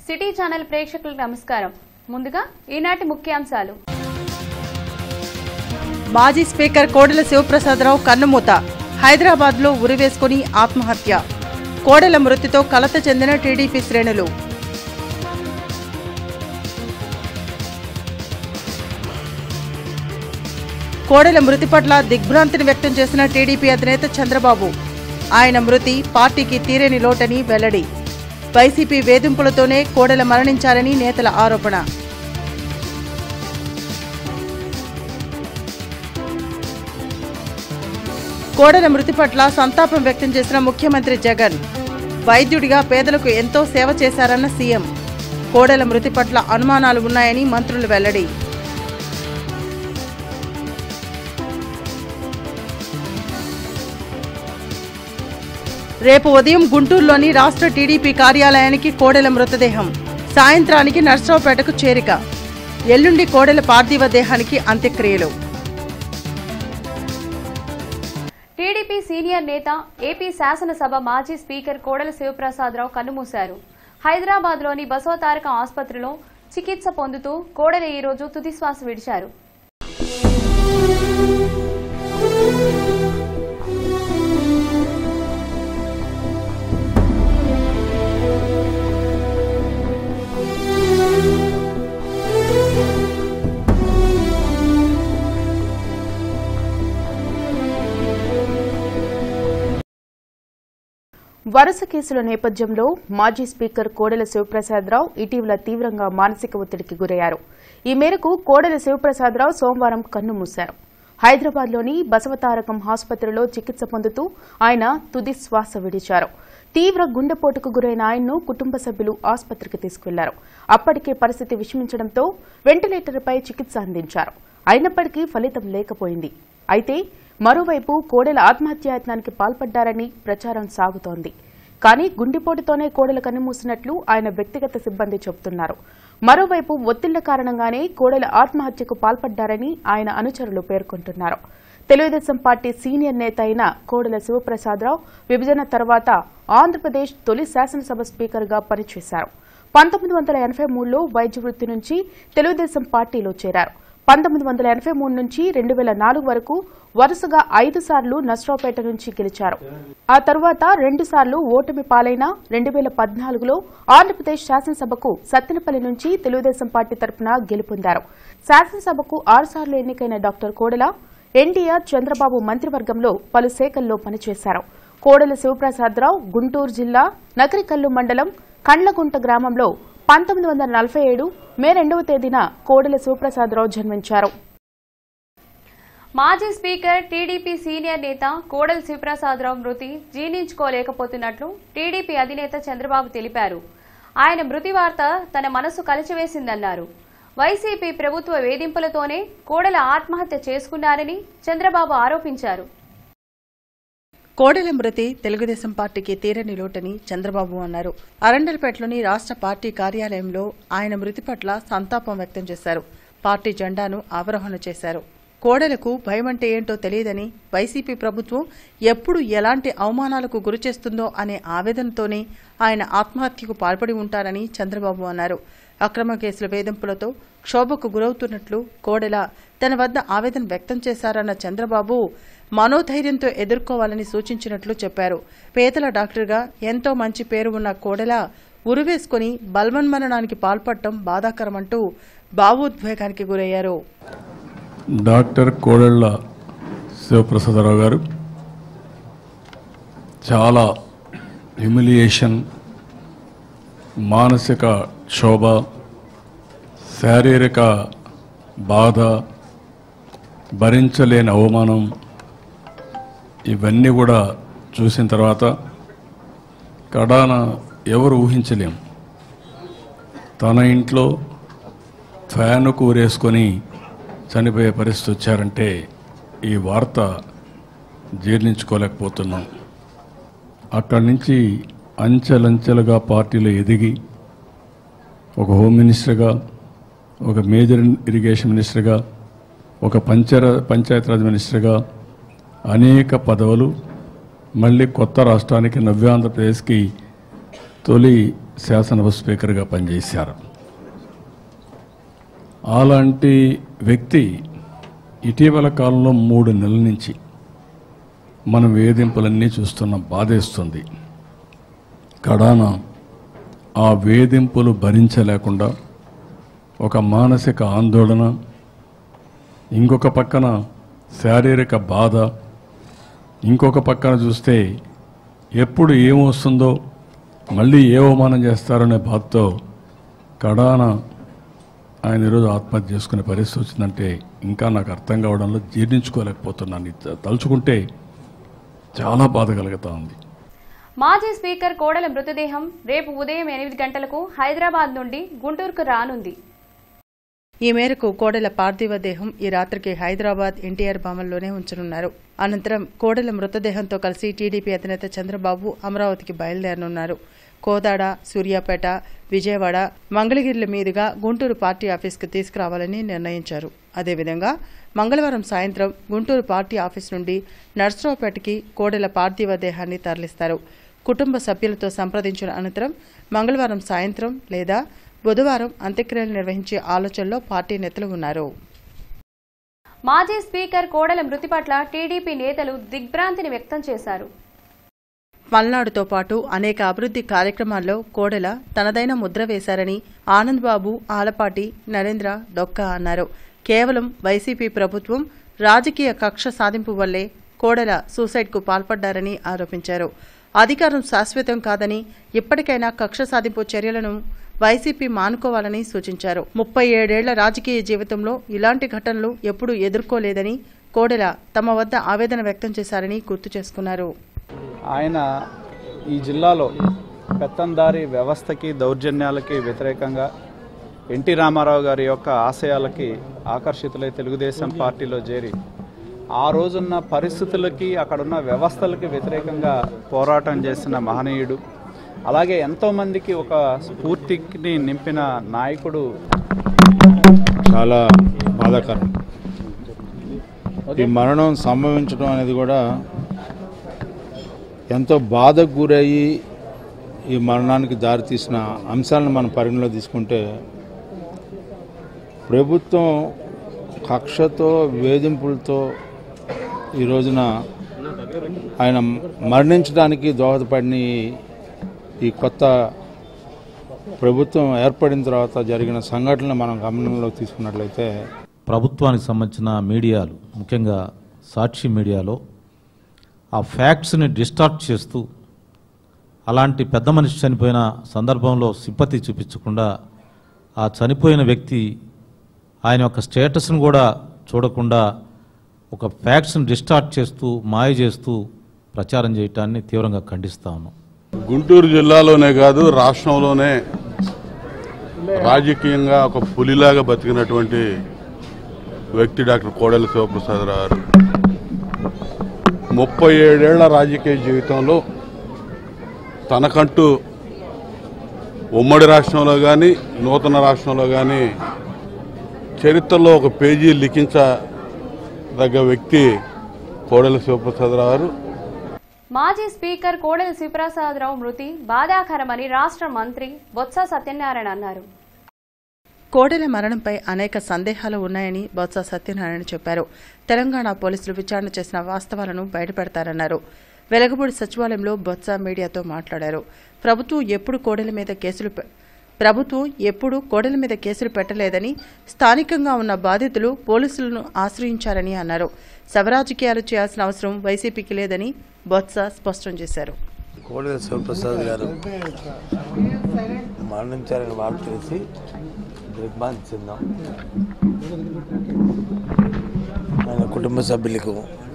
city channel ప్రేక్షకులకు నమస్కారం ముందుగా ఈనాటి ముఖ్యాంశాలు మాజీ స్పీకర్ కోడెల శివప్రసాదరావు కన్నుమూత హైదరాబాద్లో ఉరివేసుకుని ఆత్మహత్య కోడెల మృతితో కలత చెందిన టీడీపీ శ్రేణులు కోడెల మృతి పట్ల దిగ్భ్రాంతిని వ్యక్తం చేసిన టీడీపీ అధినేత చంద్రబాబు ఆయన మృతి పార్టీకి తీరని లోటని వెల్లడి వైసీపీ వేధింపులతోనే కోడెల మరణించారని నేతల ఆరోపణ కోడెల మృతి పట్ల సంతాపం వ్యక్తం చేసిన ముఖ్యమంత్రి జగన్ వైద్యుడిగా పేదలకు ఎంతో సేవ చేశారన్న సీఎం కోడెల మృతి పట్ల అనుమానాలు ఉన్నాయని మంత్రులు వెల్లడి రేపు ఉదయం గుంటూరులోని రాష్ట్ర టీడీపీ కార్యాలయానికి కోడెల మృతదేహం సాయంత్రానికి నర్సరావుపేటకు చేరిక ఎల్లుండి కోడెల పార్థివ దేహానికి అంత్యక్రియలు టీడీపీ సీనియర్ నేత ఏపీ శాసనసభ మాజీ స్పీకర్ కోడెల శివప్రసాదరావు కన్నుమూశారు హైదరాబాద్లోని బసవతారక ఆసుపత్రిలో చికిత్స పొందుతూ కోడెల ఈ రోజు తుదిశ్వాస విడిచారు వరుస కేసుల నేపథ్యంలో మాజీ స్పీకర్ కోడెల శివప్రసాదరావు ఇటీవల తీవ్రంగా మానసిక ఒత్తిడికి గురయ్యారు ఈ మేరకు కోడెల శివప్రసాదరావు సోమవారం కన్నుమూశారు హైదరాబాద్లోని బసవతారకం ఆసుపత్రిలో చికిత్స పొందుతూ ఆయన తుది శ్వాస విడిచారు తీవ్ర గుండెపోటుకు గురైన ఆయన్ను కుటుంబ సభ్యులు ఆసుపత్రికి తీసుకెళ్లారు అప్పటికే పరిస్థితి విషమించడంతో వెంటిలేటర్పై చికిత్స అందించారు అయినప్పటికీ ఫలితం లేకపోయింది అయితే మరోవైపు కోడెల ఆత్మహత్యాయత్నానికి పాల్పడ్డారని ప్రచారం సాగుతోంది కానీ గుండెపోటుతోనే కోడెల కన్నుమూసినట్లు ఆయన వ్యక్తిగత సిబ్బంది చెబుతున్నారు మరోవైపు ఒత్తిళ్ల కారణంగానే కోడెల ఆత్మహత్యకు పాల్పడ్డారని ఆయన అనుచరులు పేర్కొంటున్నారు తెలుగుదేశం పార్టీ సీనియర్ నేత అయిన కోడెల శివప్రసాదరావు విభజన తర్వాత ఆంధ్రప్రదేశ్ తొలి శాసనసభ స్పీకర్గా పనిచేశారు పంతొమ్మిది వందల ఎనభై మూడులో వైద్య వృత్తి నుంచి తెలుగుదేశం పార్టీలో చేరారు పంతొమ్మిది వందల ఎనభై మూడు నుంచి రెండు వేల నాలుగు వరకు వరుసగా ఐదు సార్లు నస్రావుపేట నుంచి గెలిచారు ఆ తరువాత రెండు సార్లు ఓటమి పాలైన రెండు వేల పద్నాలుగులో ఆంధ్రప్రదేశ్ శాసనసభకు సత్తెనపల్లి నుంచి తెలుగుదేశం పార్టీ తరపున గెలుపొందారు శాసనసభకు ఆరుసార్లు ఎన్నికైన డాక్టర్ కోడెల ఎన్టీఆర్ చంద్రబాబు మంత్రివర్గంలో పలు శాఖల్లో పనిచేశారు కోడెల శివప్రసాదరావు గుంటూరు జిల్లా నకరికల్లు మండలం కండ్లగుంట గ్రామంలో పంతొమ్మిది వందల నలభై ఏడు మే రెండవ తేదీన కోడెల శివప్రసాదరావు జన్మించారు మాజీ స్పీకర్ టీడీపీ సీనియర్ నేత కోడెల శివప్రసాదరావు మృతి జీర్ణించుకోలేకపోతున్నట్లు టీడీపీ అధినేత చంద్రబాబు తెలిపారు ఆయన మృతి వార్త తన మనసు కలిచివేసిందన్నారు వైసీపీ ప్రభుత్వ వేధింపులతోనే కోడెల ఆత్మహత్య చేసుకున్నారని చంద్రబాబు ఆరోపించారు కోడెల మృతి తెలుగుదేశం పార్టీకి తీరని లోటని చంద్రబాబు అన్నారు అరండల్పేటలోని రాష్ట్ర పార్టీ కార్యాలయంలో ఆయన మృతి పట్ల సంతాపం వ్యక్తం చేశారు పార్టీ జెండాను అవరోహణ చేశారు కోడెలకు భయం అంటే ఏంటో తెలియదని వైసీపీ ప్రభుత్వం ఎప్పుడు ఎలాంటి అవమానాలకు గురిచేస్తుందో అనే ఆవేదనతోనే ఆయన ఆత్మహత్యకు పాల్పడి ఉంటారని చంద్రబాబు అన్నారు అక్రమ కేసుల వేధింపులతో క్షోభకు గురవుతున్నట్లు కోడెల తన వద్ద ఆవేదన వ్యక్తం చేశారన్న చంద్రబాబు మనోధైర్యంతో ఎదుర్కోవాలని సూచించినట్లు చెప్పారు పేదల డాక్టర్గా ఎంతో మంచి పేరు ఉన్న కోడెల ఉరివేసుకుని బల్వన్మరణానికి పాల్పడటం బాధాకరమంటూ భావోద్వేగానికి గురయ్యారు డాక్టర్ కోడెళ్ల శివప్రసాదరావు గారు చాలా హ్యూమిలియేషన్ మానసిక క్షోభ శారీరక బాధ భరించలేని అవమానం ఇవన్నీ కూడా చూసిన తర్వాత కడాన ఎవరు ఊహించలేం తన ఇంట్లో ఫ్యాన్ కూరేసుకొని చనిపోయే పరిస్థితి వచ్చారంటే ఈ వార్త జీర్ణించుకోలేకపోతున్నాం అక్కడి నుంచి అంచెలంచెలుగా పార్టీలో ఎదిగి ఒక హోమ్ మినిస్టర్గా ఒక మేజర్ ఇరిగేషన్ మినిస్టర్గా ఒక పంచర పంచాయతీరాజ్ మినిస్టర్గా అనేక పదవులు మళ్ళీ కొత్త రాష్ట్రానికి నవ్యాంధ్రప్రదేశ్కి తొలి శాసనసభ స్పీకర్గా పనిచేశారు అలాంటి వ్యక్తి ఇటీవల కాలంలో మూడు నెలల నుంచి మనం వేధింపులన్నీ చూస్తున్నాం బాధేస్తుంది కడాన ఆ వేధింపులు భరించలేకుండా ఒక మానసిక ఆందోళన ఇంకొక పక్కన శారీరక బాధ ఇంకొక పక్కన చూస్తే ఎప్పుడు ఏమొస్తుందో మళ్ళీ ఏ అవమానం చేస్తారనే బాధతో కడాన ఆయన ఈరోజు ఆత్మహత్య చేసుకునే పరిస్థితి వచ్చిందంటే ఇంకా నాకు అర్థం కావడంలో జీర్ణించుకోలేకపోతున్నాను ఇది తలుచుకుంటే చాలా బాధ కలుగుతా ఉంది మాజీ స్పీకర్ కోడెల మృతదేహం రేపు ఉదయం ఎనిమిది గంటలకు హైదరాబాద్ నుండి గుంటూరుకు రానుంది ఈ మేరకు కోడెల పార్థివ దేహం ఈ రాత్రికి హైదరాబాద్ ఎన్టీఆర్ భవన్లోనే ఉంచనున్నారు అనంతరం కోడెల మృతదేహంతో కలిసి టీడీపీ అధినేత చంద్రబాబు అమరావతికి బయలుదేరనున్నారు కోదాడ సూర్యాపేట విజయవాడ మంగళగిరిల మీదుగా గుంటూరు పార్టీ ఆఫీస్కు తీసుకురావాలని నిర్ణయించారు అదేవిధంగా మంగళవారం సాయంత్రం గుంటూరు పార్టీ ఆఫీస్ నుండి నర్సరావుపేటకి కోడెల పార్థివ దేహాన్ని తరలిస్తారు కుటుంబ సభ్యులతో సంప్రదించిన అనంతరం మంగళవారం సాయంత్రం లేదా బుధవారం అంత్యక్రియలు నిర్వహించే ఆలోచనలో పార్టీ నేతలు ఉన్నారు మాజీ స్పీకర్ కోడెల మృతి పట్ల టీడీపీ నేతలు దిగ్భ్రాంతిని వ్యక్తం చేశారు పల్నాడుతో పాటు అనేక అభివృద్ధి కార్యక్రమాల్లో కోడెల తనదైన ముద్ర వేశారని ఆనంద్ బాబు ఆలపాటి నరేంద్ర డొక్కా అన్నారు కేవలం వైసీపీ ప్రభుత్వం రాజకీయ కక్ష సాధింపు వల్లే కోడెల సూసైడ్కు పాల్పడ్డారని ఆరోపించారు అధికారం శాశ్వతం కాదని ఇప్పటికైనా కక్ష సాధింపు చర్యలను వైసీపీ మానుకోవాలని సూచించారు ముప్పై ఏడేళ్ల రాజకీయ జీవితంలో ఇలాంటి ఘటనలు ఎప్పుడూ ఎదుర్కోలేదని కోడెల తమ వద్ద ఆవేదన వ్యక్తం చేశారని గుర్తు చేసుకున్నారు ఆయన ఈ జిల్లాలో పెత్తందారి వ్యవస్థకి దౌర్జన్యాలకి వ్యతిరేకంగా ఎన్టీ రామారావు గారి యొక్క ఆశయాలకి ఆకర్షితులై తెలుగుదేశం పార్టీలో చేరి ఆ రోజున్న పరిస్థితులకి అక్కడున్న వ్యవస్థలకి వ్యతిరేకంగా పోరాటం చేసిన మహనీయుడు అలాగే ఎంతోమందికి ఒక స్ఫూర్తిని నింపిన నాయకుడు చాలా బాధాకరం ఈ మరణం సంభవించడం అనేది కూడా ఎంతో బాధకు గురయ్యి ఈ మరణానికి దారితీసిన అంశాలను మనం పరిగణలో తీసుకుంటే ప్రభుత్వం కక్షతో వేధింపులతో ఈ రోజున ఆయన మరణించడానికి దోహదపడిన ఈ- ఈ కొత్త ప్రభుత్వం ఏర్పడిన తర్వాత జరిగిన సంఘటనలు మనం గమనంలో తీసుకున్నట్లయితే ప్రభుత్వానికి సంబంధించిన మీడియాలు ముఖ్యంగా సాక్షి మీడియాలో ఆ ఫ్యాక్ట్స్ని డిస్టార్ట్ చేస్తూ అలాంటి పెద్ద మనిషి చనిపోయిన సందర్భంలో సింపతి చూపించకుండా ఆ చనిపోయిన వ్యక్తి ఆయన యొక్క స్టేటస్ను కూడా చూడకుండా ఒక ఫ్యాక్ట్స్ని డిస్టార్ట్ చేస్తూ మాయ చేస్తూ ప్రచారం చేయటాన్ని తీవ్రంగా ఖండిస్తా ఉన్నాం గుంటూరు జిల్లాలోనే కాదు రాష్ట్రంలోనే రాజకీయంగా ఒక పులిలాగా బతికినటువంటి వ్యక్తి డాక్టర్ కోడెల శివప్రసాదరావు గారు ముప్పై ఏడేళ్ల రాజకీయ జీవితంలో తనకంటూ ఉమ్మడి రాష్ట్రంలో కానీ నూతన రాష్ట్రంలో కానీ చరిత్రలో ఒక పేజీ లిఖించదగ్గ వ్యక్తి కోడెల శివప్రసాదరావు గారు మాజీ స్పీకర్ కోడెల శివప్రసాదరావు మృతి బాధాకరమని రాష్ట్ర మంత్రి బొత్స సత్యనారాయణ అన్నారు కోడెల మరణంపై అనేక సందేహాలు ఉన్నాయని బొత్స సత్యనారాయణ చెప్పారు తెలంగాణ పోలీసులు విచారణ చేసిన వాస్తవాలను బయటపెడతారన్నారు వెలగపూడి సచివాలయంలో బొత్స మీడియాతో మాట్లాడారు ప్రభుత్వం ఎప్పుడు కోడెల మీద కేసులు పె- ప్రభుత్వం ఎప్పుడు కోడెల మీద కేసులు పెట్టలేదని స్థానికంగా ఉన్న బాధితులు పోలీసులను ఆశ్రయించారని అన్నారు శవరాజకీయాలు చేయాల్సిన అవసరం వైసీపీకి లేదని బొత్స స్పష్టం చేశారు కోడెల శివప్రసాద్ గారు మరణించారని వార్త తెలిసి దిగ్భ్రాంతి చెందాం ఆయన కుటుంబ సభ్యులకు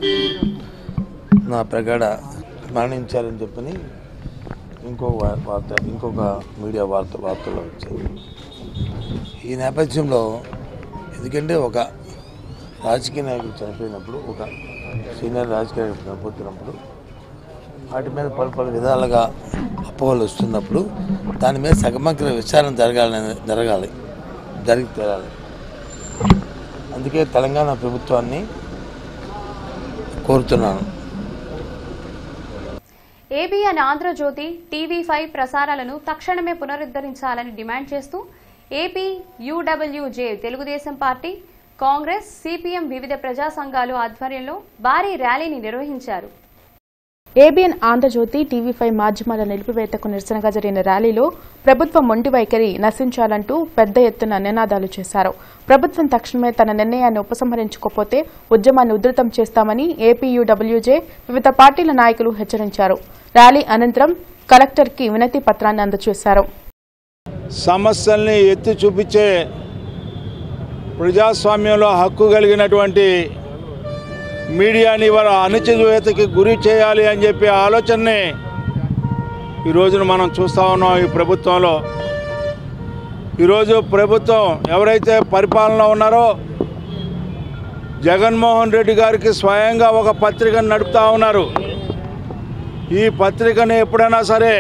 నా ప్రగాఢ మరణించారని చెప్పని ఇంకొక వా- వార్త ఇంకొక మీడియా వార్త వార్తలో వచ్చాయి ఈ నేపథ్యంలో ఎందుకంటే ఒక రాజకీయ నాయకుడు చనిపోయినప్పుడు ఒక సీనియర్ రాజకీయ నాయకుడు చనిపోతున్నప్పుడు వాటి మీద పలు పలు విధాలుగా అపోహలు వస్తున్నప్పుడు దాని మీద సగమగ్ర విచారణ జరగాలని జరగాలి జరిగి తీరాలి అందుకే తెలంగాణ ప్రభుత్వాన్ని కోరుతున్నాను ఏబిఎన్ ఆంధ్రజ్యోతి టీవీ ఫైవ్ ప్రసారాలను తక్షణమే పునరుద్ధరించాలని డిమాండ్ చేస్తూ AP UWJ Telugu Desam party Congress CPM వివిధ ప్రజా సంఘాలు ఆధ్వర్యంలో భారీ ర్యాలీని నిర్వహించారు ఏబిఎన్ ఆంధ్రజ్యోతి టీవీ ఫైవ్ మాధ్యమాల నిలిపివేతకు నిరసనగా జరిగిన ర్యాలీలో ప్రభుత్వం మొండి వైఖరి నశించాలంటూ పెద్ద ఎత్తున నినాదాలు చేశారు ప్రభుత్వం తక్షణమే తన నిర్ణయాన్ని ఉపసంహరించుకోకపోతే ఉద్యమాన్ని ఉధృతం చేస్తామని ఏపీయూడబ్ల్యూజే వివిధ పార్టీల నాయకులు హెచ్చరించారు ర్యాలీ అనంతరం కలెక్టర్కి వినతి పత్రాన్ని అందజేశారు సమస్యల్ని ఎత్తి చూపించే ప్రజాస్వామ్యంలో హక్కు కలిగినటువంటి మీడియాని వారి అణచివేతకి గురి చేయాలి అని చెప్పే ఆలోచనని ఈ రోజున మనం చూస్తూ ఉన్నాం ఈ ప్రభుత్వంలో ఈరోజు ప్రభుత్వం ఎవరైతే పరిపాలన ఉన్నారో జగన్మోహన్ రెడ్డి గారికి స్వయంగా ఒక పత్రికను నడుపుతా ఉన్నారు ఈ పత్రికని ఎప్పుడైనా సరే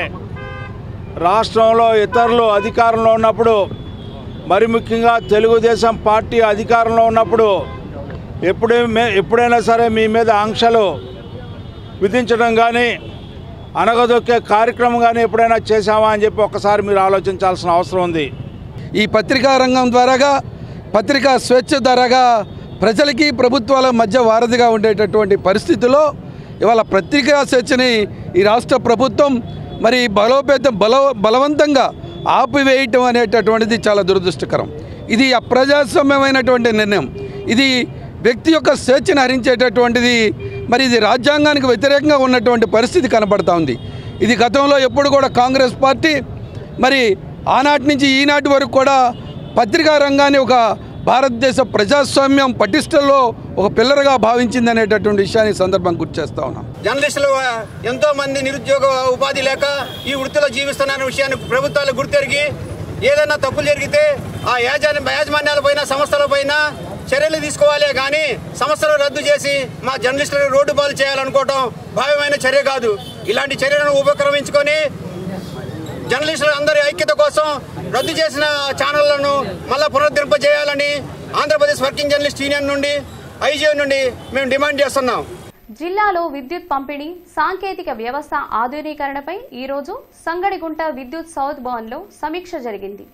రాష్ట్రంలో ఇతరులు అధికారంలో ఉన్నప్పుడు మరి ముఖ్యంగా తెలుగుదేశం పార్టీ అధికారంలో ఉన్నప్పుడు ఎప్పుడే మే- ఎప్పుడైనా సరే మీ మీద ఆంక్షలు విధించడం కానీ అనగదొక్కే కార్యక్రమం కానీ ఎప్పుడైనా చేశామా అని చెప్పి ఒక్కసారి మీరు ఆలోచించాల్సిన అవసరం ఉంది ఈ పత్రికా రంగం ద్వారాగా పత్రికా స్వేచ్ఛ ద్వారాగా ప్రజలకి ప్రభుత్వాల మధ్య వారధిగా ఉండేటటువంటి పరిస్థితిలో ఇవాళ పత్రికా స్వేచ్ఛని ఈ రాష్ట్ర ప్రభుత్వం మరి బలోపేతం బల బలవంతంగా ఆపివేయటం అనేటటువంటిది చాలా దురదృష్టకరం ఇది అప్రజాస్వామ్యమైనటువంటి నిర్ణయం ఇది వ్యక్తి యొక్క స్వేచ్ఛను హరించేటటువంటిది మరి ఇది రాజ్యాంగానికి వ్యతిరేకంగా ఉన్నటువంటి పరిస్థితి కనబడతా ఉంది ఇది గతంలో ఎప్పుడు కూడా కాంగ్రెస్ పార్టీ మరి ఆనాటి నుంచి ఈనాటి వరకు కూడా పత్రికా రంగాన్ని ఒక భారతదేశ ప్రజాస్వామ్యం పటిష్టలో ఒక పిల్లర్గా భావించింది అనేటటువంటి విషయాన్ని ఈ సందర్భం గుర్తు చేస్తా ఉన్నాం జర్నలిస్టులు ఎంతో మంది నిరుద్యోగ ఉపాధి లేక ఈ వృత్తిలో జీవిస్తున్న విషయాన్ని ప్రభుత్వాలు గుర్తెరిగి ఏదైనా తప్పులు జరిగితే ఆ యాజమాన్య యాజమాన్యాల పైన సంస్థల పైన చర్యలు తీసుకోవాలే కానీ సంస్థలు రద్దు చేసి మా జర్నలిస్టులను రోడ్డు పాలు చేయాలనుకోవటం భావ్యమైన చర్య కాదు ఇలాంటి చర్యలను ఉపక్రమించుకొని జర్నలిస్టుల అందరి ఐక్యత కోసం రద్దు చేసిన ఛానళ్లను మళ్ళా పునరుద్ధరింపజేయాలని ఆంధ్రప్రదేశ్ వర్కింగ్ జర్నలిస్ట్ యూనియన్ నుండి ఐజీఓ నుండి మేము డిమాండ్ చేస్తున్నాం జిల్లాలో విద్యుత్ పంపిణీ సాంకేతిక వ్యవస్థ ఆధునీకరణపై ఈరోజు సంగడిగుంట విద్యుత్ సౌత్ భవన్లో సమీక్ష జరిగింది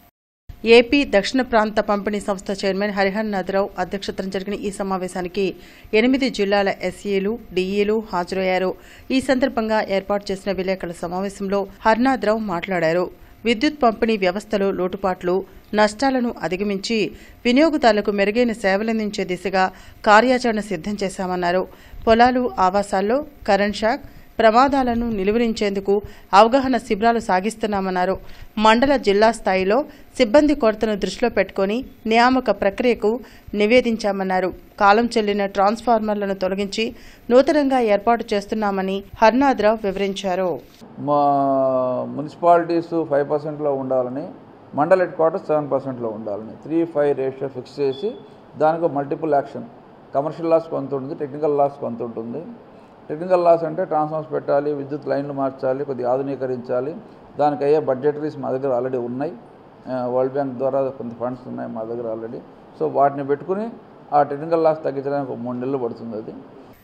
ఏపీ దక్షిణ ప్రాంత పంపిణీ సంస్థ చైర్మన్ హరిహరనాథరావు అధ్యక్షతన జరిగిన ఈ సమావేశానికి ఎనిమిది జిల్లాల ఎస్ఏలు డిఈలు హాజరయ్యారు ఈ సందర్భంగా ఏర్పాటు చేసిన విలేకరుల సమావేశంలో హరినాథరావు మాట్లాడారు విద్యుత్ పంపిణీ వ్యవస్థలో లోటుపాట్లు నష్టాలను అధిగమించి వినియోగదారులకు మెరుగైన సేవలందించే దిశగా కార్యాచరణ సిద్ధం చేశామన్నారు పొలాలు ఆవాసాల్లో కరెంట్ షాక్ ప్రమాదాలను నిలువరించేందుకు అవగాహన శిబిరాలు సాగిస్తున్నామన్నారు మండల జిల్లా స్థాయిలో సిబ్బంది కొరతను దృష్టిలో పెట్టుకుని నియామక ప్రక్రియకు నివేదించామన్నారు కాలం చెల్లిన ట్రాన్స్ఫార్మర్లను తొలగించి నూతనంగా ఏర్పాటు చేస్తున్నామని హర్నాథరావు వివరించారు మా మున్సిపాలిటీస్ ఫైవ్ పర్సెంట్లో ఉండాలని మండల్ హెడ్ క్వార్టర్స్ సెవెన్ పర్సెంట్లో ఉండాలని త్రీ ఫైవ్ రేషియో ఫిక్స్ చేసి దానికి మల్టిపుల్ యాక్షన్ కమర్షియల్ లాస్ కొంత ఉంటుంది టెక్నికల్ లాస్ కొంత ఉంటుంది టెక్నికల్ లాస్ అంటే ట్రాన్స్ఫార్మర్స్ పెట్టాలి విద్యుత్ లైన్లు మార్చాలి కొద్దిగా ఆధునీకరించాలి దానికి అయ్యే బడ్జెటరీస్ మా దగ్గర ఆల్రెడీ ఉన్నాయి ఆ, వరల్డ్ బ్యాంక్ ద్వారా కొంత ఫండ్స్ ఉన్నాయి మా దగ్గర ఆల్రెడీ సో వాటిని పెట్టుకుని ఆ టెక్నికల్ లాస్ తగ్గించడానికి ఒక మూడు నెలలు పడుతుంది అది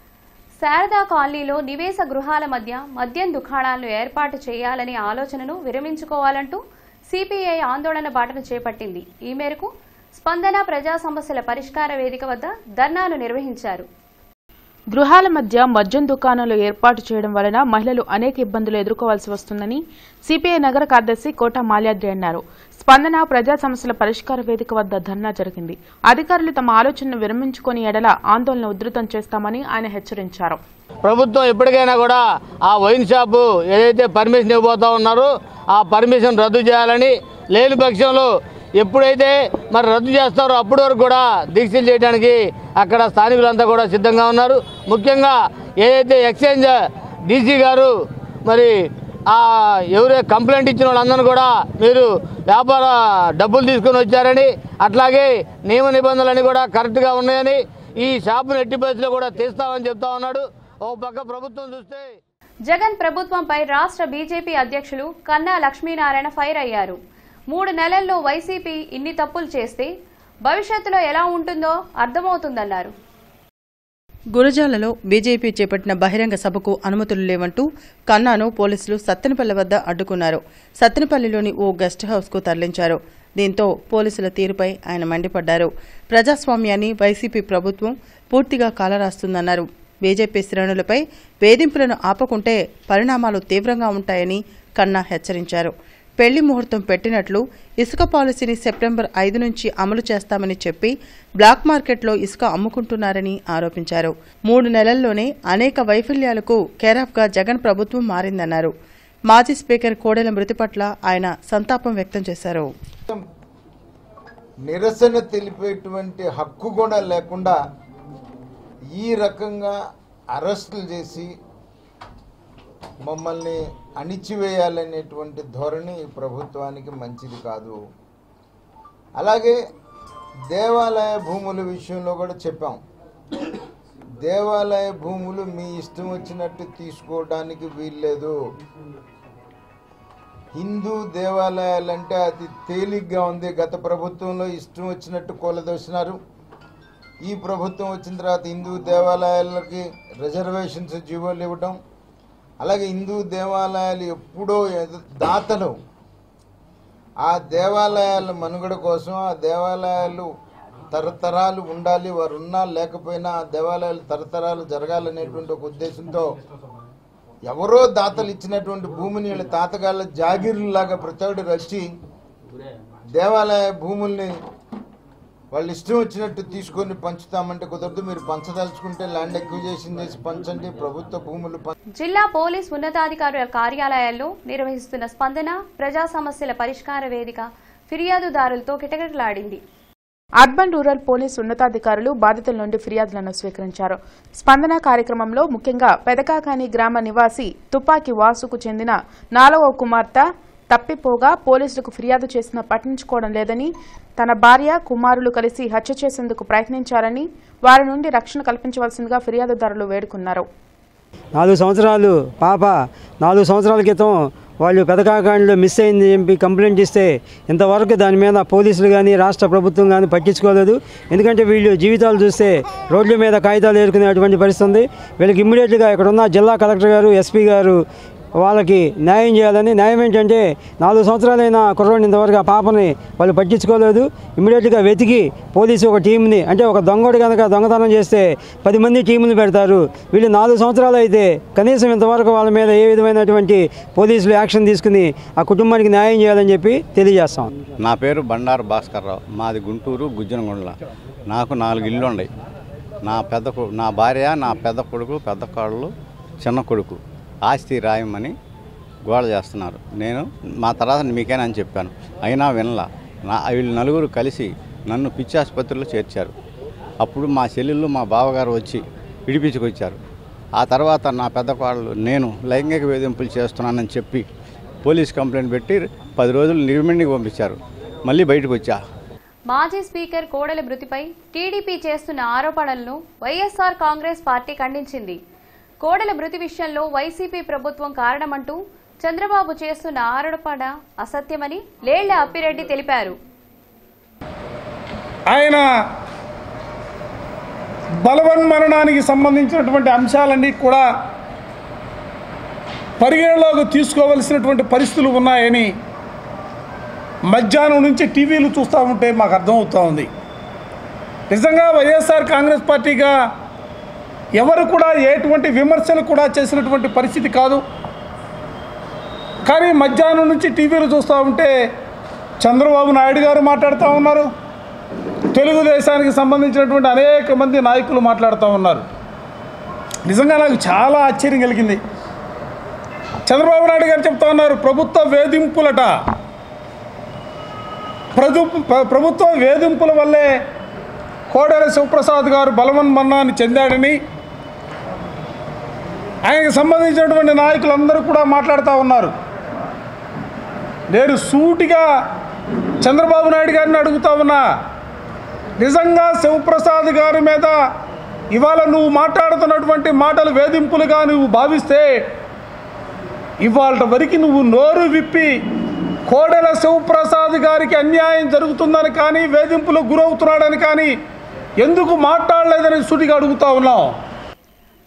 శారదా కాలనీలో నివేశ గృహాల మధ్య మద్యం దుకాణాలను ఏర్పాటు చేయాలనే ఆలోచనను విరమించుకోవాలంటూ సిపిఐ ఆందోళన బాటను చేపట్టింది ఈ మేరకు స్పందన ప్రజా సమస్యల పరిష్కార వేదిక వద్ద ధర్నాను నిర్వహించారు గృహాల మధ్య మద్యం దుకాణాలు ఏర్పాటు చేయడం వలన మహిళలు అనేక ఇబ్బందులు ఎదుర్కోవాల్సి వస్తుందని సిపిఐ నగర కార్యదర్శి కోట మాల్యాద్రి అన్నారు స్పందన ప్రజా సమస్యల పరిష్కార వేదిక వద్ద ధర్నా జరిగింది అధికారులు తమ ఆలోచనను విరమించుకుని ఎడల ఆందోళన ఉధృతం చేస్తామని ఆయన హెచ్చరించారు ప్రభుత్వం ఎప్పటికైనా కూడా ఆ వైన్ షాపు ఏదైతే పర్మిషన్ ఇవ్వబోతా ఉన్నారో ఆ పర్మిషన్ రద్దు చేయాలని లేని పక్షంలో ఎప్పుడైతే మరి రద్దు చేస్తారో అప్పటి వరకు కూడా దీక్షలు చేయడానికి అక్కడ స్థానికులంతా కూడా సిద్ధంగా ఉన్నారు ముఖ్యంగా ఏదైతే ఎక్స్చేంజ్ డీసీ గారు మరి ఆ ఎవరే కంప్లైంట్ ఇచ్చిన వాళ్ళందరూ కూడా మీరు వ్యాపార డబ్బులు తీసుకొని వచ్చారని అట్లాగే నియమ నిబంధనలన్నీ కూడా కరెక్ట్గా ఉన్నాయని ఈ షాపును ఎట్టి పరిస్థితిలో కూడా తీస్తామని చెప్తా ఉన్నాడు ఓ పక్క ప్రభుత్వం చూస్తే జగన్ ప్రభుత్వంపై రాష్ట్ర బీజేపీ అధ్యక్షులు కన్నా లక్ష్మీనారాయణ ఫైర్ అయ్యారు మూడు నెలల్లో వైసీపీ ఇన్ని తప్పులు చేస్తే భవిష్యత్తులో ఎలా ఉంటుందో అర్థమవుతుందన్నారు గురజాలలో బీజేపీ చేపట్టిన బహిరంగ సభకు అనుమతులు లేవంటూ కన్నాను పోలీసులు సత్తెనపల్లి వద్ద అడ్డుకున్నారు సత్తెనపల్లిలోని ఓ గెస్ట్ హౌస్కు తరలించారు దీంతో పోలీసుల తీరుపై ఆయన మండిపడ్డారు ప్రజాస్వామ్యాన్ని వైసీపీ ప్రభుత్వం పూర్తిగా కాలరాస్తుందన్నారు బీజేపీ శ్రేణులపై వేధింపులను ఆపకుంటే పరిణామాలు తీవ్రంగా ఉంటాయని కన్నా హెచ్చరించారు పెళ్లి ముహూర్తం పెట్టినట్లు ఇసుక పాలసీని సెప్టెంబర్ ఐదు నుంచి అమలు చేస్తామని చెప్పి బ్లాక్ మార్కెట్లో ఇసుక అమ్ముకుంటున్నారని ఆరోపించారు మూడు నెలల్లోనే అనేక వైఫల్యాలకు కేరాఫ్గా జగన్ ప్రభుత్వం మారిందన్నారు మాజీ స్పీకర్ కోడెల మృతి పట్ల ఆయన సంతాపం వ్యక్తం చేశారు నిరసన తెలిపేటువంటి హక్కు కూడా లేకుండా ఈ రకంగా అరెస్టులు చేసి మమ్మల్ని అణిచివేయాలనేటువంటి ధోరణి ఈ ప్రభుత్వానికి మంచిది కాదు అలాగే దేవాలయ భూముల విషయంలో కూడా చెప్పాం దేవాలయ భూములు మీ ఇష్టం వచ్చినట్టు తీసుకోవడానికి వీల్లేదు హిందూ దేవాలయాలంటే అది తేలిగ్గా ఉంది గత ప్రభుత్వంలో ఇష్టం వచ్చినట్టు కూలదోసినారు ఈ ప్రభుత్వం వచ్చిన తర్వాత హిందూ దేవాలయాలకి రిజర్వేషన్స్ జీవోలు ఇవ్వటం అలాగే హిందూ దేవాలయాలు ఎప్పుడో ఎద- దాతలు ఆ దేవాలయాల మనుగడ కోసం ఆ దేవాలయాలు తరతరాలు ఉండాలి వారు ఉన్నా లేకపోయినా ఆ దేవాలయాలు తరతరాలు జరగాలనేటువంటి ఒక ఉద్దేశంతో ఎవరో దాతలు ఇచ్చినటువంటి భూమిని వీళ్ళ తాతగాళ్ళ జాగీర్లాగా ప్రతోడు రచ్చి దేవాలయ భూముల్ని వాళ్ళు ఇష్టం వచ్చినట్టు తీసుకొని పంచుతామంటే కుదరదు మీరు పంచదలుచుకుంటే ల్యాండ్ ఎక్విజేషన్ చేసి పంచండి ప్రభుత్వ భూములు పం- జిల్లా పోలీస్ ఉన్నతాధికారుల కార్యాలయాల్లో నిర్వహిస్తున్న స్పందన ప్రజా సమస్యల పరిష్కార వేదిక ఫిర్యాదుదారులతో కిటకిటలాడింది అర్బన్ రూరల్ పోలీస్ ఉన్నతాధికారులు బాధితుల నుండి ఫిర్యాదులను స్వీకరించారు స్పందన కార్యక్రమంలో ముఖ్యంగా పెదకాకాని గ్రామ నివాసి తుపాకి వాసుకు చెందిన నాలుగవ కుమార్తె తప్పిపోగా పోలీసులకు ఫిర్యాదు చేసినా పట్టించుకోవడం లేదని తన భార్య కుమారులు కలిసి హత్య చేసేందుకు ప్రయత్నించారని వారి నుండి రక్షణ కల్పించవలసిందిగా ఫిర్యాదుదారులు వేడుకున్నారు నాలుగు సంవత్సరాలు పాప నాలుగు సంవత్సరాల క్రితం వాళ్ళు పెదకాకాండలో మిస్ అయింది చెప్పి కంప్లైంట్ ఇస్తే ఇంతవరకు దాని మీద పోలీసులు కానీ రాష్ట్ర ప్రభుత్వం కానీ పట్టించుకోలేదు ఎందుకంటే వీళ్ళు జీవితాలు చూస్తే రోడ్ల మీద కాగితాలు ఏరుకునేటువంటి పరిస్థితి ఉంది వీళ్ళకి ఇమ్మీడియట్గా ఇక్కడ ఉన్న జిల్లా కలెక్టర్ గారు ఎస్పీ గారు వాళ్ళకి న్యాయం చేయాలని న్యాయం ఏంటంటే నాలుగు సంవత్సరాలైన కుర్రోడిని ఇంతవరకు ఆ పాపని వాళ్ళు పట్టించుకోలేదు ఇమ్మీడియట్గా వెతికి పోలీసు ఒక టీంని అంటే ఒక దొంగడు కనుక దొంగతనం చేస్తే పది మంది టీములు పెడతారు వీళ్ళు నాలుగు సంవత్సరాలు అయితే కనీసం ఇంతవరకు వాళ్ళ మీద ఏ విధమైనటువంటి పోలీసులు యాక్షన్ తీసుకుని ఆ కుటుంబానికి న్యాయం చేయాలని చెప్పి తెలియజేస్తాం నా పేరు బండారు భాస్కర్రావు మాది గుంటూరు గుజ్జనగుండ్ల నాకు నాలుగు ఇల్లు ఉన్నాయి నా పెద్ద కొ- నా భార్య నా పెద్ద కొడుకు పెద్ద కోడలు చిన్న కొడుకు ఆస్తి రాయమని గోడ చేస్తున్నారు నేను మా తర్వాత మీకేనని చెప్పాను అయినా వినలా నా వీళ్ళు నలుగురు కలిసి నన్ను పిచ్చి ఆసుపత్రిలో చేర్చారు అప్పుడు మా చెల్లెళ్ళు మా బావగారు వచ్చి విడిపించుకొచ్చారు ఆ తర్వాత నా పెద్ద కోడలు నేను లైంగిక వేధింపులు చేస్తున్నానని చెప్పి పోలీస్ కంప్లైంట్ పెట్టి పది రోజులు నిర్మిండికి పంపించారు మళ్ళీ బయటకు వచ్చా మాజీ స్పీకర్ కోడెల మృతిపై టీడీపీ చేస్తున్న ఆరోపణలను వైఎస్ఆర్ కాంగ్రెస్ పార్టీ ఖండించింది కోడెల మృతి విషయంలో వైసీపీ ప్రభుత్వం కారణమంటూ చంద్రబాబు చేస్తున్న ఆరోపణ అసత్యమని లేళ్ల అప్పిరెడ్డి తెలిపారు ఆయన బలవన్మరణానికి సంబంధించినటువంటి అంశాలన్నీ కూడా పరిగణలోకి తీసుకోవలసినటువంటి పరిస్థితులు ఉన్నాయని మధ్యాహ్నం నుంచి టీవీలు చూస్తూ ఉంటే మాకు అర్థమవుతూ ఉంది నిజంగా వైఎస్ఆర్ కాంగ్రెస్ పార్టీగా ఎవరు కూడా ఎటువంటి విమర్శలు కూడా చేసినటువంటి పరిస్థితి కాదు కానీ మధ్యాహ్నం నుంచి టీవీలు చూస్తూ ఉంటే చంద్రబాబు నాయుడు గారు మాట్లాడుతూ ఉన్నారు తెలుగుదేశానికి సంబంధించినటువంటి అనేక మంది నాయకులు మాట్లాడుతూ ఉన్నారు నిజంగా నాకు చాలా ఆశ్చర్యం కలిగింది చంద్రబాబు నాయుడు గారు చెప్తా ఉన్నారు ప్రభుత్వ వేధింపులట ప్రభు ప్ర- ప్రభుత్వ వేధింపుల వల్లే కోడెల శివప్రసాద్ గారు బలవన్మరణాన్ని చెందాడని ఆయనకు సంబంధించినటువంటి నాయకులందరూ కూడా మాట్లాడుతూ ఉన్నారు నేను సూటిగా చంద్రబాబు నాయుడు గారిని అడుగుతా ఉన్నా నిజంగా శివప్రసాద్ గారి మీద ఇవాళ నువ్వు మాట్లాడుతున్నటువంటి మాటలు వేధింపులుగా నువ్వు భావిస్తే ఇవాళ వరకు నువ్వు నోరు విప్పి కోడెల శివప్రసాద్ గారికి అన్యాయం జరుగుతుందని కానీ వేధింపులకు గురవుతున్నాడని కానీ ఎందుకు మాట్లాడలేదని సుటిగా అడుగుతా ఉన్నాం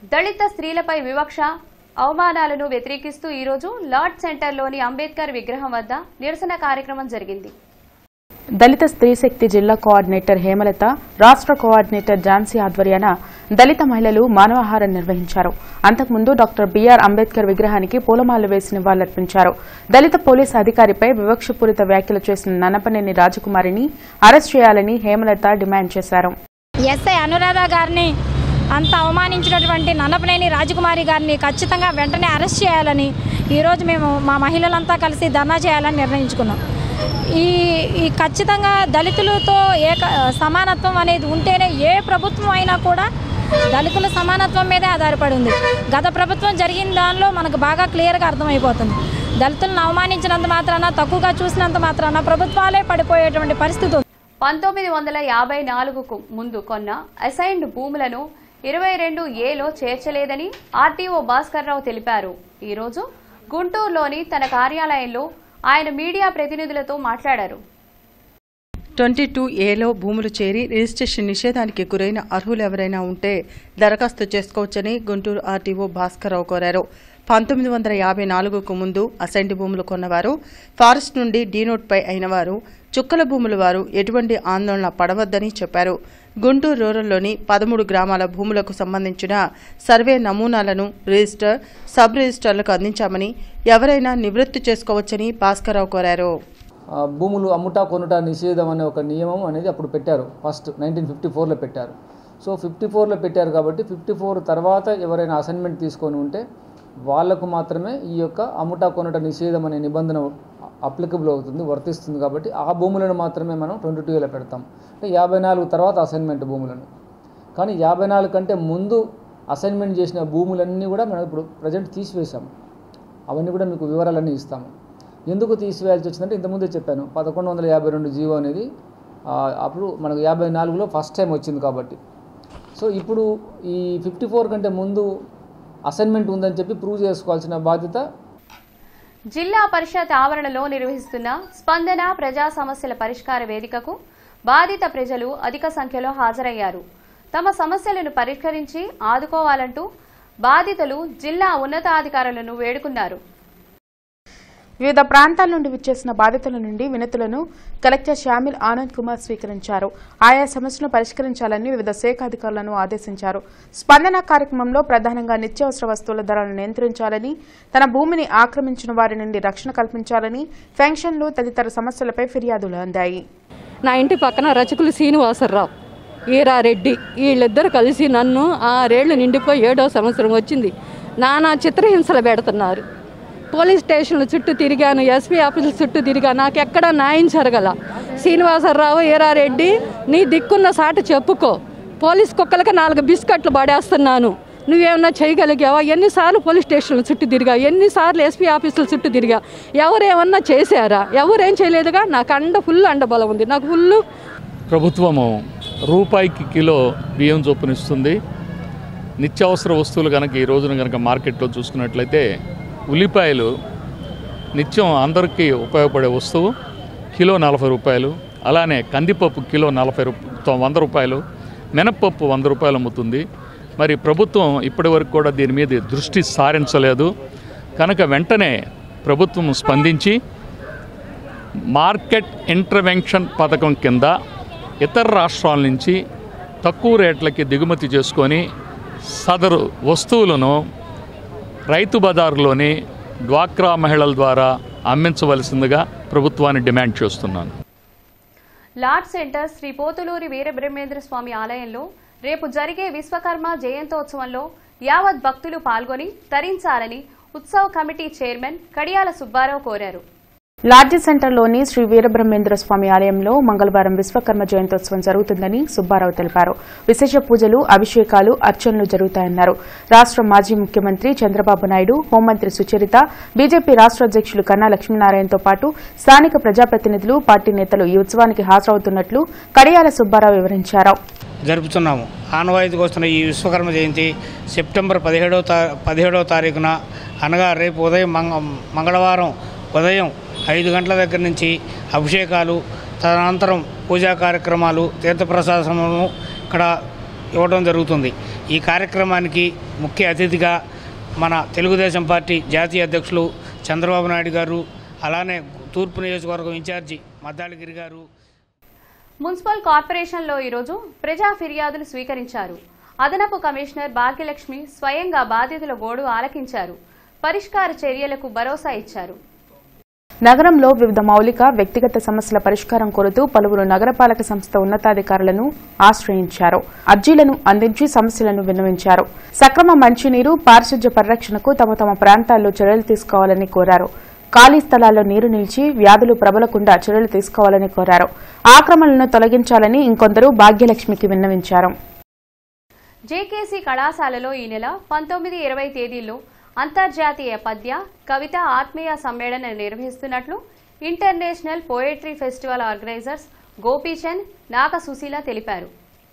దళిత స్త్రీలపై వివక్ష అవమానాలను వ్యతిరేకిస్తూ ఈరోజు లార్డ్ సెంటర్లోని అంబేద్కర్ విగ్రహం వద్ద నిరసన కార్యక్రమం జరిగింది దళిత స్త్రీ శక్తి జిల్లా కోఆర్డినేటర్ హేమలత రాష్ట్ర కోఆర్డినేటర్ ఝాన్సీ ఆధ్వర్యాన దళిత మహిళలు మానవాహారం నిర్వహించారు అంతకుముందు డాక్టర్ బీఆర్ అంబేద్కర్ విగ్రహానికి పూలమాలలు వేసి నివాళులర్పించారు దళిత పోలీసు అధికారిపై వివక్షపూరిత వ్యాఖ్యలు చేసిన నన్నపనేని రాజకుమారిని అరెస్ట్ చేయాలని హేమలత డిమాండ్ చేశారు ఎస్ఐ అనురాధ గారిని అంత అవమానించినటువంటి నన్నపనేని రాజకుమారి గారిని ఖచ్చితంగా వెంటనే అరెస్ట్ చేయాలని ఈరోజు మేము మా మహిళలంతా కలిసి ధర్నా చేయాలని నిర్ణయించుకున్నాం ఈ ఈ ఖచ్చితంగా దళితులతో ఏక సమానత్వం అనేది ఉంటేనే ఏ ప్రభుత్వం అయినా కూడా దళితుల సమానత్వం మీదే ఆధారపడి ఉంది గత ప్రభుత్వం జరిగిన దానిలో మనకు బాగా క్లియర్గా అర్థమైపోతుంది దళితులను అవమానించినంత మాత్రాన తక్కువగా చూసినంత మాత్రాన ప్రభుత్వాలే పడిపోయేటువంటి పరిస్థితి ఉంది పంతొమ్మిది వందల యాభై నాలుగుకు ముందు కొన్న అసైన్డ్ భూములను ఇరవై రెండు ఏలో చేర్చలేదని ఆర్టీఓ భాస్కర్రావు తెలిపారు ఈరోజు గుంటూరులోని తన కార్యాలయంలో ఆయన మీడియా ప్రతినిధులతో మాట్లాడారు ట్వంటీ టూ ఏలో భూములు చేరి రిజిస్ట్రేషన్ నిషేధానికి గురైన అర్హులు ఎవరైనా ఉంటే దరఖాస్తు చేసుకోవచ్చని గుంటూరు ఆర్టీఓ భాస్కర్రావు కోరారు పంతొమ్మిది వందల యాభై నాలుగుకు ముందు అసైన్డ్ భూములు కొన్నవారు ఫారెస్ట్ నుండి డీనోట్పై అయినవారు చుక్కల భూముల వారు ఎటువంటి ఆందోళన పడవద్దని చెప్పారు గుంటూరు రూరల్లోని పదమూడు గ్రామాల భూములకు సంబంధించిన సర్వే నమూనాలను రిజిస్టర్ సబ్ రిజిస్టర్లకు అందించామని ఎవరైనా నివృత్తి చేసుకోవచ్చని భాస్కర్రావు కోరారు ఆ, భూములు అమ్ముట కొనుట నిషేధం అనే ఒక నియమం అనేది అప్పుడు పెట్టారు ఫస్ట్ నైన్టీన్ ఫిఫ్టీ ఫోర్లో పెట్టారు సో ఫిఫ్టీ ఫోర్లో పెట్టారు కాబట్టి ఫిఫ్టీ ఫోర్ తర్వాత ఎవరైనా అసైన్మెంట్ తీసుకొని ఉంటే వాళ్లకు మాత్రమే ఈ యొక్క అమ్ముట కొనుట నిషేధం అనే నిబంధన అప్లికబుల్ అవుతుంది వర్తిస్తుంది కాబట్టి ఆ భూములను మాత్రమే మనం ట్వంటీ టూలో పెడతాం అంటే యాభై నాలుగు తర్వాత అసైన్మెంట్ భూములను కానీ యాభై నాలుగు కంటే ముందు అసైన్మెంట్ చేసిన భూములన్నీ కూడా మనం ఇప్పుడు ప్రజెంట్ తీసివేశాము అవన్నీ కూడా మీకు వివరాలన్నీ ఇస్తాము ఎందుకు తీసివేయాల్సి వచ్చిందంటే ఇంతకుముందే చెప్పాను పదకొండు వందల యాభై రెండు జీవో అనేది ఆ, అప్పుడు మనకు యాభై నాలుగులో ఫస్ట్ టైం వచ్చింది కాబట్టి సో ఇప్పుడు ఈ ఫిఫ్టీ ఫోర్ కంటే ముందు అసైన్మెంట్ ఉందని చెప్పి ప్రూవ్ చేసుకోవాల్సిన బాధ్యత జిల్లా పరిషత్ ఆవరణలో నిర్వహిస్తున్న స్పందన ప్రజా సమస్యల పరిష్కార వేదికకు బాధిత ప్రజలు అధిక సంఖ్యలో హాజరయ్యారు తమ సమస్యలను పరిష్కరించి ఆదుకోవాలంటూ బాధితులు జిల్లా ఉన్నతాధికారులను వేడుకున్నారు వివిధ ప్రాంతాల నుండి విచ్చేసిన బాధితుల నుండి వినతులను కలెక్టర్ షామిల్ ఆనంద్ కుమార్ స్వీకరించారు ఆయా సమస్యలను పరిష్కరించాలని వివిధ శాఖ అధికారులను ఆదేశించారు స్పందన కార్యక్రమంలో ప్రధానంగా నిత్యావసర వస్తువుల ధరలను నియంత్రించాలని తన భూమిని ఆక్రమించిన వారి నుండి రక్షణ కల్పించాలని పెన్షన్లు తదితర సమస్యలపై ఫిర్యాదులు అందాయి నా ఇంటి పక్కన రచకులు శ్రీనివాసరావు ఈరారెడ్డి వీళ్ళిద్దరు కలిసి నన్ను ఆరేళ్లు నిండిపోయి ఏడో సంవత్సరం వచ్చింది నానా చిత్రహింసలు పెడుతున్నారు పోలీస్ స్టేషన్ల చుట్టూ తిరిగాను ఎస్పీ ఆఫీసుల చుట్టూ తిరిగా నాకు ఎక్కడ న్యాయం జరగల శ్రీనివాసరావు ఈరారెడ్డి నీ దిక్కున్న సాటి చెప్పుకో పోలీస్ కుక్కలకి నాలుగు బిస్కెట్లు పడేస్తున్నాను నువ్వేమన్నా చేయగలిగావా ఎన్నిసార్లు పోలీస్ స్టేషన్ల చుట్టూ తిరిగా ఎన్నిసార్లు ఎస్పీ ఆఫీసుల చుట్టూ తిరిగా ఎవరేమన్నా చేశారా ఎవరేం చేయలేదుగా నాకు అండ ఫుల్ అండబలం ఉంది నాకు ఫుల్ ప్రభుత్వము రూపాయికి కిలో బియ్యం చొప్పున ఇస్తుంది నిత్యావసర వస్తువులు కనుక ఈ రోజున కనుక మార్కెట్లో చూసుకున్నట్లయితే ఉల్లిపాయలు నిత్యం అందరికీ ఉపయోగపడే వస్తువు కిలో నలభై రూపాయలు అలానే కందిపప్పు కిలో నలభై రూప వంద రూపాయలు మినప్పప్పు వంద రూపాయలు అమ్ముతుంది మరి ప్రభుత్వం ఇప్పటివరకు కూడా దీని మీద దృష్టి సారించలేదు కనుక వెంటనే ప్రభుత్వం స్పందించి మార్కెట్ ఇంటర్వెన్షన్ పథకం కింద ఇతర రాష్ట్రాల నుంచి తక్కువ రేట్లకి దిగుమతి చేసుకొని సదరు వస్తువులను రైతు బజారులోని డ్వాక్రా మహిళల ద్వారా అమ్మించవలసిందిగా ప్రభుత్వాన్ని డిమాండ్ చేస్తున్నాను లార్డ్ సెంటర్ శ్రీ పోతులూరి వీరబ్రహ్మేంద్ర స్వామి ఆలయంలో రేపు జరిగే విశ్వకర్మ జయంతోత్సవంలో యావత్ భక్తులు పాల్గొని తరించాలని ఉత్సవ కమిటీ చైర్మన్ కడియాల సుబ్బారావు కోరారు లాడ్జి సెంటర్లోని శ్రీ వీరబ్రహ్మేంద్ర స్వామి ఆలయంలో మంగళవారం విశ్వకర్మ జయంతోత్సవం జరుగుతుందని సుబ్బారావు తెలిపారు విశేష పూజలు అభిషేకాలు అర్చనలు జరుగుతాయన్నారు రాష్ట మాజీ ముఖ్యమంత్రి చంద్రబాబు నాయుడు హోంమంత్రి సుచరిత బీజేపీ రాష్ట అధ్యక్షులు కన్నా లక్ష్మీనారాయణతో పాటు స్థానిక ప్రజాప్రతినిధులు పార్టీ నేతలు ఈ ఉత్సవానికి హాజరవుతున్నట్లు కడియాల సుబ్బారావు వివరించారు జరుపుతున్నాము ఆనవాయితీకి వస్తున్న ఈ విశ్వకర్మ జయంతి సెప్టెంబర్ పదిహేడవ తా పదిహేడవ తారీఖున అనగా రేపు ఉదయం మంగ మంగళవారం ఉదయం ఐదు గంటల దగ్గర నుంచి అభిషేకాలు తదనంతరం పూజా కార్యక్రమాలు తీర్థప్రసాదములను ఇక్కడ ఇవ్వడం జరుగుతుంది ఈ కార్యక్రమానికి ముఖ్య అతిథిగా మన తెలుగుదేశం పార్టీ జాతీయ అధ్యక్షులు చంద్రబాబు నాయుడు గారు అలానే తూర్పు నియోజకవర్గం ఇన్ఛార్జి మద్దాళగిరి గారు మున్సిపల్ కార్పొరేషన్లో ఈరోజు ప్రజా ఫిర్యాదులు స్వీకరించారు అదనపు కమిషనర్ భాగ్యలక్ష్మి స్వయంగా బాధితుల గోడు ఆలకించారు పరిష్కార చర్యలకు భరోసా ఇచ్చారు నగరంలో వివిధ మౌలిక వ్యక్తిగత సమస్యల పరిష్కారం కోరుతూ పలువురు నగరపాలక సంస్థ ఉన్నతాధికారులను ఆశ్రయించారు అర్జీలను అందించి సమస్యలను విన్నవించారు సక్రమ మంచినీరు పారిశుధ్య పరిరక్షణకు తమ తమ ప్రాంతాల్లో చర్యలు తీసుకోవాలని కోరారు ఖాళీ స్థలాల్లో నీరు నిలిచి వ్యాధులు ప్రబలకుండా చర్యలు తీసుకోవాలని కోరారు ఆక్రమణలను తొలగించాలని ఇంకొందరు భాగ్యలక్ష్మికి విన్నవించారు జేకేసీ కళాశాలలో ఈ నెల పంతొమ్మిది ఇరవై తేదీల్లో అంతర్జాతీయ పద్య కవిత ఆత్మీయ సమ్మేళనం నిర్వహిస్తున్నట్లు international poetry festival organisers Gopichand Naga Sushila తెలిపారు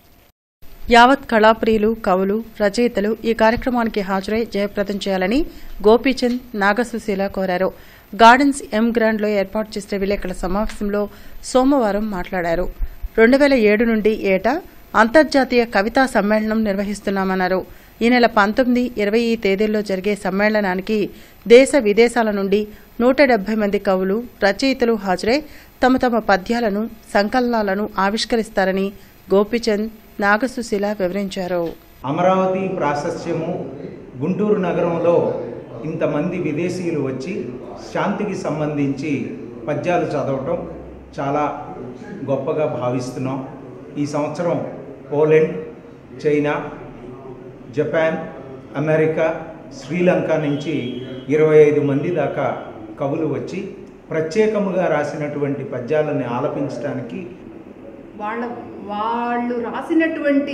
యావత్ కళాప్రియులు కవులు రచయితలు ఈ కార్యక్రమానికి హాజరై జయప్రదం చేయాలని గోపీచంద్ నాగసుశీల కోరారు గార్డెన్స్ ఎం గ్రాండ్లో ఏర్పాటు చేసిన విలేకరుల సమావేశంలో సోమవారం మాట్లాడారు రెండు వేల ఏడు నుండి ఏటా అంతర్జాతీయ కవితా సమ్మేళనం నిర్వహిస్తున్నామన్నారు ఈ నెల పంతొమ్మిది ఇరవై ఈ తేదీల్లో జరిగే సమ్మేళనానికి దేశ విదేశాల నుండి నూట డెబ్బై మంది కవులు రచయితలు హాజరై తమ తమ పద్యాలను సంకలనాలను ఆవిష్కరిస్తారని గోపీచంద్ నాగసుశీల వివరించారు అమరావతి ప్రాశస్త్యము గుంటూరు నగరంలో ఇంతమంది విదేశీయులు వచ్చి శాంతికి సంబంధించి పద్యాలు చదవటం చాలా గొప్పగా భావిస్తున్నాం ఈ సంవత్సరం Poland China Japan America Sri Lanka నుంచి ఇరవై ఐదు మంది దాకా కవులు వచ్చి ప్రత్యేకముగా రాసినటువంటి పద్యాలను ఆలపించడానికి వాళ్ళ వాళ్ళు రాసినటువంటి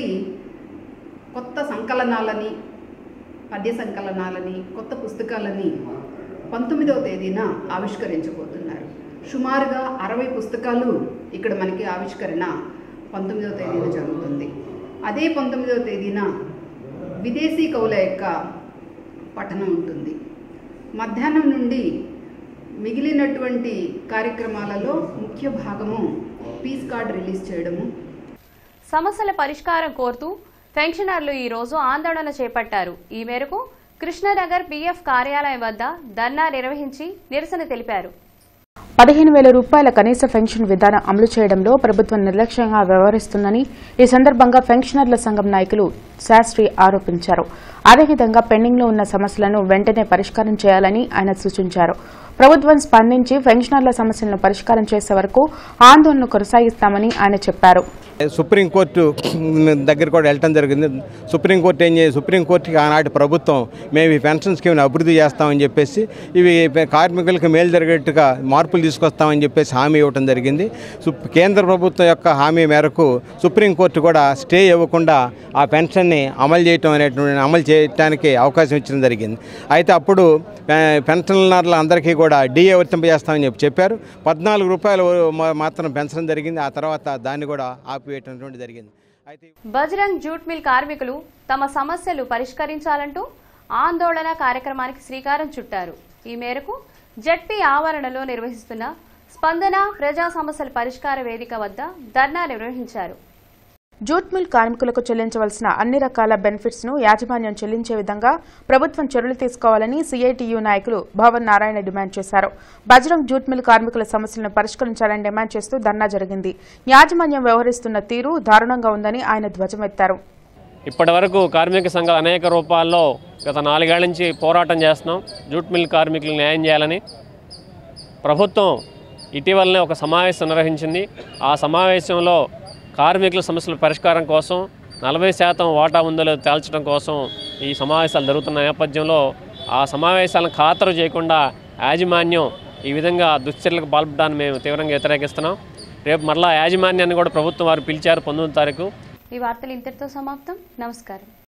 కొత్త సంకలనాలని పద్య సంకలనాలని కొత్త పుస్తకాలని పంతొమ్మిదవ తేదీన ఆవిష్కరించబోతున్నారు సుమారుగా అరవై పుస్తకాలు ఇక్కడ మనకి ఆవిష్కరణ పంతొమ్మిదవ తేదీన జరుగుతుంది అదే పంతొమ్మిదవ తేదీన విదేశీ కవుల యొక్క పఠనం ఉంటుంది మధ్యాహ్నం నుండి మిగిలినటువంటి కార్యక్రమాలలో ముఖ్య భాగము పీస్ కార్డ్ రిలీజ్ చేయడము సమస్యల పరిష్కారం కోరుతూ పెన్షనర్లు ఈ రోజు ఆందోళన చేపట్టారు ఈ మేరకు కృష్ణనగర్ పీఎఫ్ కార్యాలయం వద్ద ధర్నా నిర్వహించి నిరసన తెలిపారు పదిహేను వేల రూపాయల కనీస పెన్షన్ విధానం అమలు చేయడంలో ప్రభుత్వం నిర్లక్ష్యంగా వ్యవహరిస్తుందని ఈ సందర్భంగా పెన్షనర్ల సంఘం నాయకులు శాస్త్రి ఆరోపించారు అదేవిధంగా పెండింగ్లో ఉన్న సమస్యలను వెంటనే పరిష్కారం చేయాలని ఆయన సూచించారు ప్రభుత్వం స్పందించి పెన్షనర్ల సమస్యలను పరిష్కారం చేసే వరకు ఆందోళన కొనసాగిస్తామని ఆయన చెప్పారు సుప్రీంకోర్టు దగ్గర కూడా వెళ్ళటం జరిగింది సుప్రీంకోర్టు ఏం చేసి సుప్రీంకోర్టుకి ఆనాటి ప్రభుత్వం మేము ఈ పెన్షన్ స్కీమ్ని అభివృద్ధి చేస్తామని చెప్పేసి ఇవి కార్మికులకు మేలు జరిగేట్టుగా మార్పులు తీసుకొస్తామని చెప్పేసి హామీ ఇవ్వడం జరిగింది సుప్- కేంద్ర ప్రభుత్వం యొక్క హామీ మేరకు సుప్రీంకోర్టు కూడా స్టే ఇవ్వకుండా ఆ పెన్షన్ని అమలు చేయటం అనేటువంటి అమలు చేయడానికి అవకాశం ఇచ్చడం జరిగింది అయితే అప్పుడు ఆ, పెన్షనర్లు అందరికీ కూడా డిఏ వర్తింపజేస్తామని చెప్పి చెప్పారు పద్నాలుగు రూపాయలు మా- మాత్రం పెంచడం జరిగింది ఆ తర్వాత దాన్ని కూడా ఆపివేయటం జరిగింది అయితే బజరంగ్ జూట్ మిల్ కార్మికులు తమ సమస్యలు పరిష్కరించాలంటూ ఆందోళన కార్యక్రమానికి శ్రీకారం చుట్టారు ఈ మేరకు జడ్పీ ఆవరణలో నిర్వహిస్తున్న స్పందన ప్రజా సమస్యల పరిష్కార వేదిక వద్ద ధర్నా నిర్వహించారు జూట్ మిల్ కార్మికులకు చెల్లించవలసిన అన్ని రకాల బెనిఫిట్స్ ను యాజమాన్యం చెల్లించే విధంగా ప్రభుత్వం చర్యలు తీసుకోవాలని సిఐటియు నాయకులు భవన్ నారాయణ డిమాండ్ చేశారు బజరంగ్ జూట్ మిల్ కార్మికుల సమస్యలను పరిష్కరించాలని డిమాండ్ చేస్తూ ధర్నా జరిగింది యాజమాన్యం వ్యవహరిస్తున్న తీరు దారుణంగా ఉందని ఆయన ధ్వజమెత్తారు ఇప్పటి వరకు కార్మిక సంఘాలు అనేక రూపాల్లో గత నాలుగేళ్ల నుంచి పోరాటం చేస్తున్నాం జూట్ మిల్ కార్మికులకు న్యాయం చేయాలని ప్రభుత్వం ఇటీవలనే ఒక సమావేశం నిర్వహించింది ఆ సమావేశంలో కార్మికుల సమస్యల పరిష్కారం కోసం నలభై శాతం వాటా ఉందో లేదో తేల్చడం కోసం ఈ సమావేశాలు జరుగుతున్న నేపథ్యంలో ఆ సమావేశాలను ఖాతరు చేయకుండా యాజమాన్యం ఈ విధంగా దుశ్చర్యలకు పాల్పడడాన్ని మేము తీవ్రంగా వ్యతిరేకిస్తున్నాం రేపు మరలా యాజమాన్యాన్ని కూడా ప్రభుత్వం వారు పిలిచారు పంతొమ్మిది తారీఖు ఈ వార్తలు ఇంతటితో సమాప్తం నమస్కారం